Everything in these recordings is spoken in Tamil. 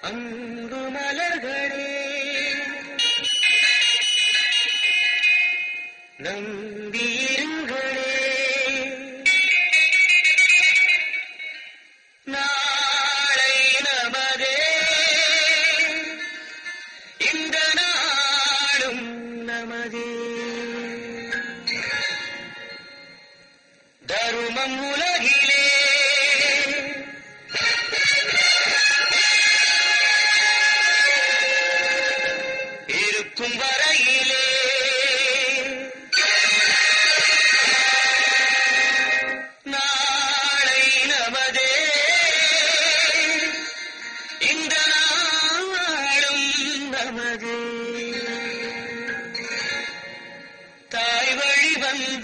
அன்பு மலர்களே நம்பியிருங்களே நாளை நமதே இந்த நாளும் நமதே தருமம் உலகிலே இருக்கும் வரையிலே நாளை நமதே இந்த நாளும் நமதே தாய் வழி வந்த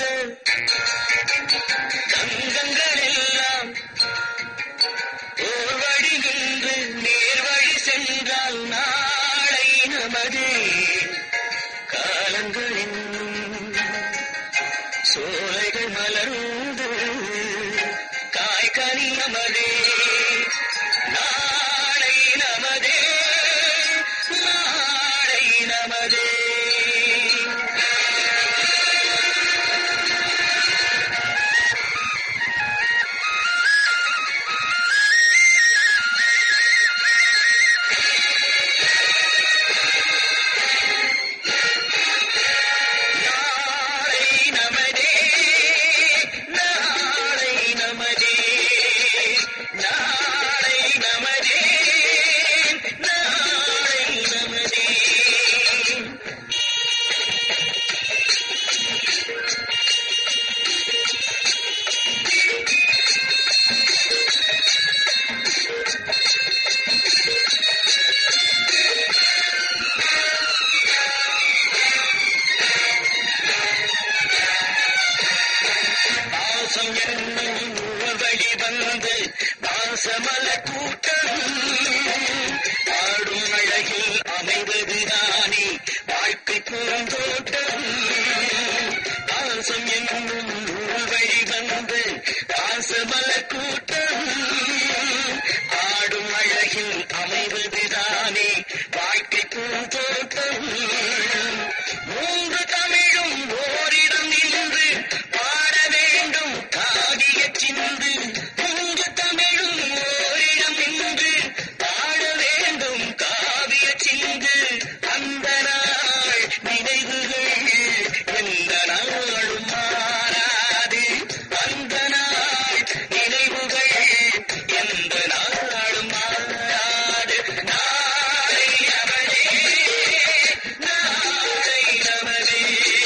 தங்கங்கள் எல்லாம் ஓர் வழி நின்று நேர் வழி சென்றால் நாளை நமதே காலங்கள் என்னும் சோலைகள் மலர்ந்து காய்கனி நமதே நாளை நமதே நாளை நமதே நாளை நமதே நாளை நமதே நாளை நமதே நாளை நமதே பாசம் என்னும் வழி வந்து பாசமல கூட்டம் பாடும் அழகில் அமைவதுதானே வாழ்க்கை பூந்தோட்டம் பாசம் என்னும் வழி வந்து பாசமல கூட்டம் ஆடும் அழகில் அமைவதுதானே வாழ்க்கை பூந்தோட்டம் மூன்று தமிழும் ஓரிடம் நின்று பாட வேண்டும் காவிய சிந்து மூன்று தமிழும் ஓரிடம் நின்று பாட வேண்டும் காவிய சிந்து அந்த நாள் நினைவுகள் எந்த நாளும் மாறாது அந்த நாள் நினைவுகள் எந்த நாளும் மாறாது நாளை அவளே நாளை நமதே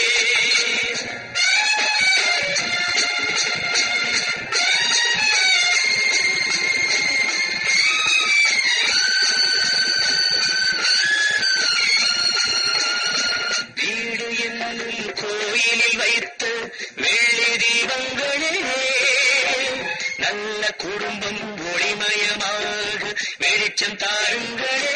வீடு என்னும் கோயிலில் வைத்த வெள்ளி தீபங்களே நல்ல குடும்பம் ஒளிமயமாக வெளிச்சம் தாருங்களே